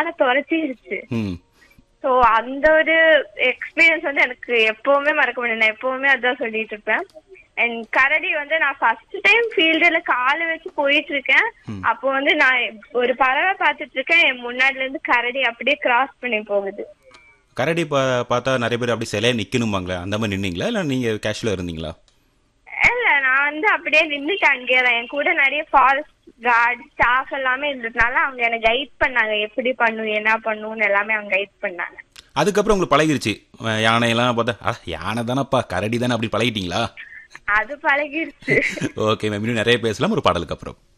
யானை துரத்திடுச்சு ம் சோ அந்த ஒரு எக்ஸ்பீரியன்ஸ் வந்து எனக்கு எப்பவுமே மறக்க முடியாது நான் எப்பவுமே அதான் சொல்லிட்டு இருப்பேன் அண்ட் கரடி வந்து நான் ஃபர்ஸ்ட் டைம் ஃபீல்டுல காலை வச்சு போயிட்டு இருக்கேன் அப்போ வந்து நான் ஒரு பறவை பார்த்துட்டு இருக்கேன் என் முன்னாடில இருந்து கரடி அப்படியே கிராஸ் பண்ணி போகுது கரடி பா பார்த்தா நிறைய பேர் அப்படி சிலையா நிக்கணுமாங்களே அந்த மாதிரி நின்னீங்களா இல்லை நீங்க கேஷுவலா இருந்தீங்களா இல்ல நான் வந்து அப்படியே நின்னுட்டேன் அங்கேயே தான் என் கூட நிறைய ஃபாரஸ்ட் கார்டு ஸ்டாஃப் எல்லாமே இருந்ததுனால அவங்க எனக்கு கைட் பண்ணாங்க எப்படி பண்ணும் என்ன பண்ணுன்னு எல்லாமே அவங்க கைட் பண்ணாங்க அதுக்கப்புறம் உங்களுக்கு பழகிருச்சு அஹ் யானையெல்லாம் பார்த்தா அட யானை தானப்பா கரடி தானே அப்படி பழகிட்டீங்களா அது பழகிருச்சு ஓகே மேம் இன்னும் நிறைய பேசலாம் ஒரு பாடலுக்கு அப்புறம்